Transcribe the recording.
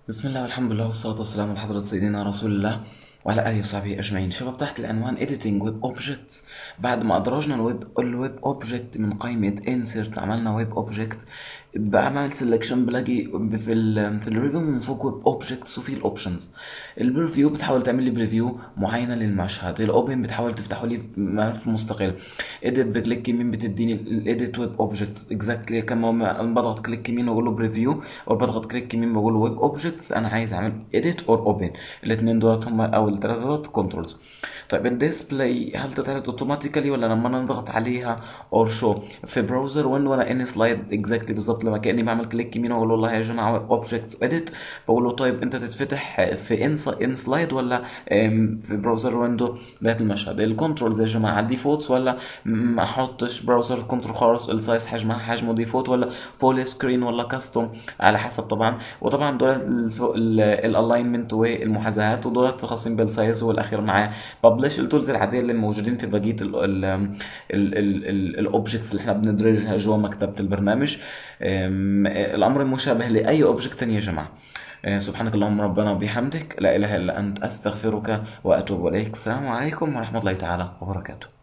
بسم الله والحمد لله والصلاة والسلام على حضرة سيدنا رسول الله وعلى آله وصحبه أجمعين شباب تحت العنوان Editing Web Objects بعد ما أدرجنا الويب الويب أوبجكت من قائمة Insert عملنا ويب أوبجكت بعمل سelection بلاقي في ال في الريبن من فوق ويب أوبجكتس وفي الأوبشنز البريفيو بتحاول تعمل لي بريفيو معينة للمشهد الأوبن بتحاول تفتحه لي ملف مستقل إيديت بكليك يمين بتديني الإيديت ويب أوبجكتس اكزاكتلي كما بضغط كليك يمين وأقول له بريفيو أو بضغط كليك يمين بقول له ويب أوبجكتس أنا عايز أعمل إيديت أور أوبن الاثنين دولت هم أو الثلاثة دولت كنترولز طيب الديسبلاي هل تتعرض اوتوماتيكالي ولا لما انا نضغط عليها اور شو في براوزر وين وانا ان سلايد اكزاكتلي بالظبط لما كاني بعمل كليك يمين واقول له والله يا جماعه اوبجكتس اديت بقول له طيب انت تتفتح في ان ان سلايد ولا في براوزر ويندو بدايه المشهد الكنترولز يا جماعه ديفولتس ولا ما احطش براوزر كنترول خالص السايز حجمها حجمه ديفولت ولا فول سكرين ولا كاستوم على حسب طبعا وطبعا دول الالاينمنت والمحاذاه ودول خاصين بالسايز والاخير معاه ببلش التولز العاديه اللي موجودين في بقيه الاوبجكتس اللي احنا بندرجها جوا مكتبه البرنامج الامر مشابه لاي اوبجكت ثاني يا جماعه سبحانك اللهم ربنا وبحمدك لا اله الا انت استغفرك واتوب اليك السلام عليكم ورحمه الله تعالى وبركاته